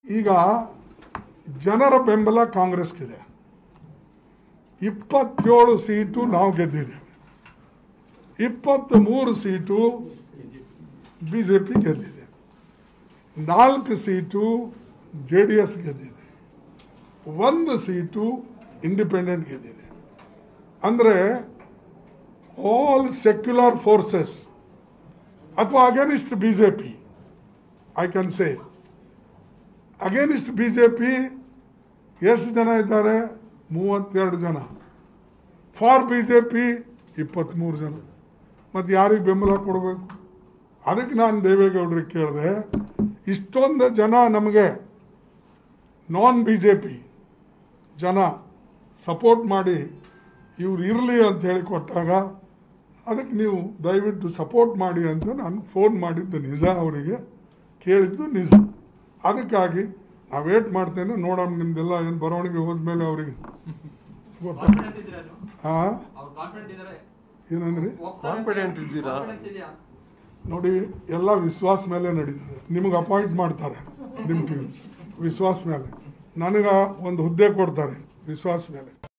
ಈಗ ಜನರ ಬೆಂಬಲ ಕಾಂಗ್ರೆಸ್ಗಿದೆ ಇಪ್ಪತ್ತೇಳು ಸೀಟು ನಾವು ಗೆದ್ದಿದ್ದೇವೆ ಇಪ್ಪತ್ತ್ ಮೂರು ಸೀಟು ಬಿಜೆಪಿ ಗೆದ್ದಿದೆ ನಾಲ್ಕು ಸೀಟು ಜೆ ಡಿ ಎಸ್ ಗೆದ್ದಿದೆ ಒಂದು ಸೀಟು ಇಂಡಿಪೆಂಡೆಂಟ್ ಗೆದ್ದಿದೆ ಅಂದರೆ ಆಲ್ ಸೆಕ್ಯುಲರ್ ಫೋರ್ಸಸ್ ಅಥವಾ against B J P I can say against B J P ಎಷ್ಟು ಜನ ಇದ್ದಾರೆ ಮೂವತ್ತೆರಡು ಜನ ಫಾರ್ ಬಿ ಜೆ ಪಿ ಇಪ್ಪತ್ತ್ಮೂರು ಜನ ಮತ್ತು ಯಾರಿಗೆ ಬೆಂಬಲ ಕೊಡಬೇಕು ಅದಕ್ಕೆ ನಾನು ದೇವೇಗೌಡರಿಗೆ ಕೇಳಿದೆ ಇಷ್ಟೊಂದು ಜನ ನಮಗೆ ನಾನ್ ಬಿ ಜೆ ಪಿ ಜನ ಸಪೋರ್ಟ್ ಮಾಡಿ ಇವ್ರು ಇರಲಿ ಅಂತ ಹೇಳಿ ಕೊಟ್ಟಾಗ ಅದಕ್ಕೆ ನೀವು ದಯವಿಟ್ಟು ಸಪೋರ್ಟ್ ಮಾಡಿ ಅಂತ ನಾನು ಫೋನ್ ಮಾಡಿದ್ದು ನಿಜ ಅವರಿಗೆ ಕೇಳಿದ್ದು ನಿಜ ಅದಕ್ಕಾಗಿ ನಾವು ವೇಟ್ ಮಾಡ್ತೇನೆ ನೋಡೋಣ ನಿಮ್ದೆಲ್ಲ ಏನು ಬರವಣಿಗೆ ಹೋದ್ಮೇಲೆ ಅವರಿಗೆ ಕಾನ್ಫಿಡೆಂಟ್ ಇದ್ದೀರಾ ನೀವು ಹಾ ಅವ್ರು ಕಾನ್ಫಿಡೆಂಟ್ ಇದ್ದಾರೆ ಏನಂದ್ರಿ ಹೋಗ್ತಾರೆ ಅಂತ Confident ಇದ್ದೀರಾ? confidence ಇದೆಯಾ ನೋಡಿ ಎಲ್ಲ ವಿಶ್ವಾಸ ಮೇಲೆ ನಡೀತದೆ ನಿಮಗೆ ಅಪಾಯಿಂಟ್ ಮಾಡ್ತಾರೆ ನಿಮ್ಮ ಟೀಮ್ ವಿಶ್ವಾಸ ಮೇಲೆ ನನಗೆ ಒಂದು ಹುದ್ದೆ ಕೊಡ್ತಾರೆ ವಿಶ್ವಾಸ ಮೇಲೆ